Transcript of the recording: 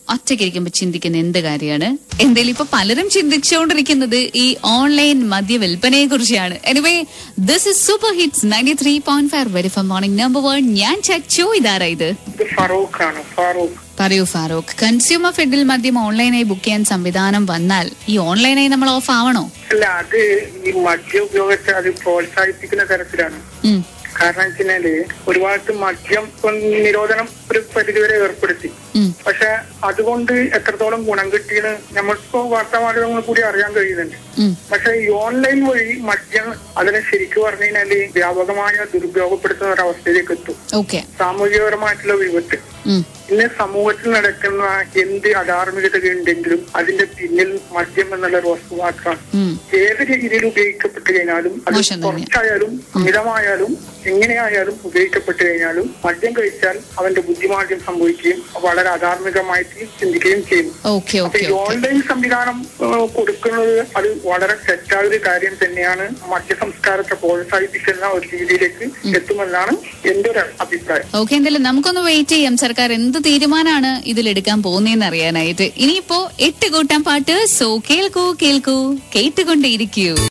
ഒറ്റയ്ക്കിരിക്കുമ്പോ ചിന്തിക്കുന്ന എന്ത് കാര്യമാണ് എന്തായാലും ഇപ്പൊ പലരും ചിന്തിച്ചുകൊണ്ടിരിക്കുന്നത് ഈ ഓൺലൈൻ മദ്യ വിൽപ്പനയെ കുറിച്ചാണ് anyway this is super hits ninety three point five very ഫം മോർണിംഗ് നമ്പർ വൺ ഞാൻ ചച്ചു ഇതാരാ ഇത് ഇത് ഫറൂഖ് ആണ് ഫാറൂഖ് പറയൂ ഫാറൂഖ് കൺസ്യൂമർ ഫെഡിൽ മദ്യം ഓൺലൈനായി ബുക്ക് ചെയ്യാൻ സംവിധാനം വന്നാൽ ഈ ഓൺലൈനായി നമ്മൾ ഓഫ് ആവണോ അല്ല അത് ഈ മദ്യ ഉപയോഗത്തെ അത് പ്രോത്സാഹിപ്പിക്കുന്ന തരത്തിലാണ് ഉം, കാരണം വെച്ചാല് ഒരുപാട് മദ്യം ഇപ്പം നിരോധനം ഒരു പരിധിവരെ ഏർപ്പെടുത്തി ഉം, പക്ഷെ അതുകൊണ്ട് എത്രത്തോളം ഗുണം കിട്ടിയെന്ന് നമ്മൾക്കിപ്പോ വാർത്താമാധ്യമങ്ങൾ കൂടി അറിയാൻ കഴിയുന്നുണ്ട് ഉം. പക്ഷെ ഈ ഓൺലൈൻ വഴി മദ്യം അതിനെ ശരിക്കും പറഞ്ഞു കഴിഞ്ഞാല് വ്യാപകമായ ദുരുപയോഗപ്പെടുത്തുന്ന ഒരു അവസ്ഥയിലേക്ക് എത്തും ഓക്കെ സാമൂഹികപരമായിട്ടുള്ള വിപത്ത് ഉം, ഇന്ന് സമൂഹത്തിൽ നടക്കുന്ന എന്ത് അധാർമികത ഉണ്ടെങ്കിലും അതിന്റെ പിന്നിൽ മദ്യം എന്നുള്ള ഒരു വസ്തു മാത്രമാണ് ഉം. ഏത് രീതിയിൽ ഉപയോഗിക്കപ്പെട്ട് കഴിഞ്ഞാലും അത് മോശം തന്നെ. കുറച്ചായാലും അമിതമായാലും എങ്ങനെയായാലും ഉപയോഗിക്കപ്പെട്ട് കഴിഞ്ഞാലും മദ്യം കഴിച്ചാൽ അവന്റെ ബുദ്ധിമാന്ദ്യം സംഭവിക്കുകയും വളരെ അധാർമികമായിട്ട് ചിന്തിക്കുകയും ചെയ്യും ഓക്കെ അപ്പൊ ഓക്കെ ഈ ഓക്കെ ഓൺലൈൻ സംവിധാനം ഏഹ്, കൊടുക്കുന്നത് അത് വളരെ തെറ്റായ ഒരു കാര്യം തന്നെയാണ് മദ്യ സംസ്കാരത്തെ പ്രോത്സാഹിപ്പിക്കുന്ന ഒരു രീതിയിലേക്ക് എത്തുമെന്നാണ് എന്റെ ഒരു അഭിപ്രായം ഓക്കെ എന്തായാലും നമുക്കൊന്ന് വെയിറ്റ് ചെയ്യാം സർക്കാർ എന്ത് തീരുമാനമാണ് ഇതിലെടുക്കാൻ പോകുന്നതെന്ന് അറിയാനായിട്ട് ഇനിയിപ്പോ എട്ട് കൂട്ടാൻ പാട്ട് സോ കേൾക്കൂ കേൾക്കൂ കേട്ടുകൊണ്ടേയിരിക്കൂ